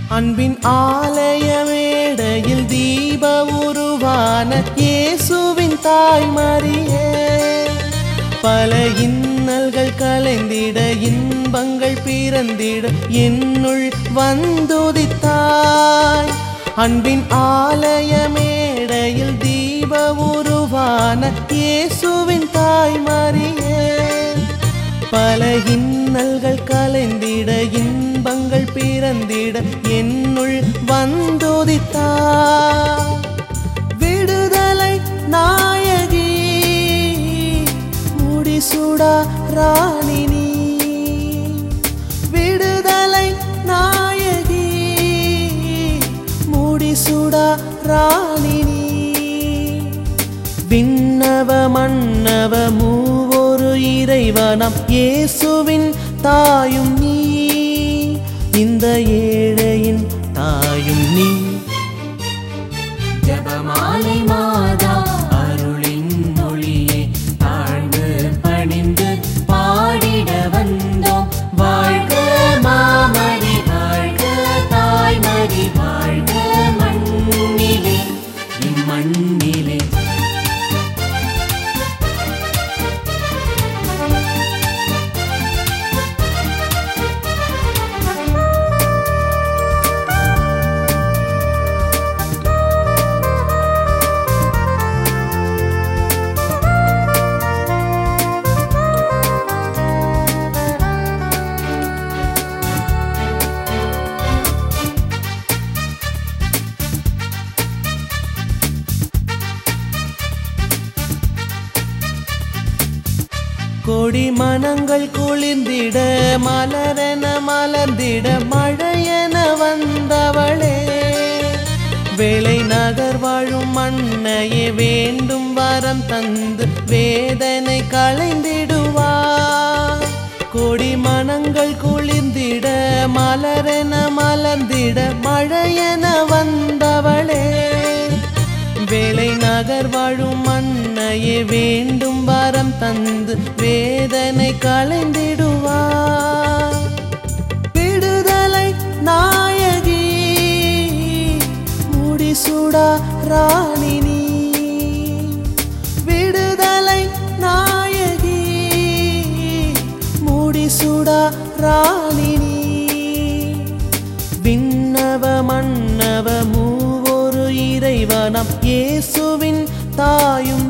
அன்பின் ஆலய மேடையில் தீப உருவான இயேசுவின் தாய் மரியே பல இன்னல்கள் கலைந்திட இன்பங்கள் பிறந்திட என்னுள் வந்துதித்தாய் அன்பின் ஆலய மேடையில் தீப உருவான இயேசுவின் தாய் மரியே பல இன்னல்கள் கலைந்திட இன்பங்கள் பிறந்திட என்னுள் வந்துதித்தா விடுதலை நாயகி முடிசுடா ராணினி விடுதலை நாயகி முடிசுடா ராணினி விண்ணவ மன்னவ மூவொரு இறைவனம் இயேசுவின் தாயும் நீ இந்த ஏழையின் தாயும் நீ ஜபமாலை மாதா அருளின் மொழியை தாழ்ந்து பணிந்து பாடிட வந்தோம் வாழ்க மாமரி வாழ்க தாய்மரி வாழ்க மண்ணிலே இம்மண்ணிலே கொடி மனங்கள் குளிர்ந்திட மலரென மலர்ந்திட மழையென வந்தவளே வேலை நகர் வாழும் மண்ணையே வேண்டும் வரம் தந்து வேதனை களைந்திடுவார் கொடி மனங்கள் குளிர்ந்திட மலரென மலர்ந்திட மழையென வந்தவளே வேலை நகர் வாழும் மண்ணையே வேண்டும் வரம் தந்து வேதனை களைந்திடுவார் விடுதலை நாயகி முடிசுடா ராணினி விடுதலை நாயகி முடிசுடா ராணினி விண்ணவ மன்னவ மூவொரு இறைவனம் இயேசுவின் தாயும்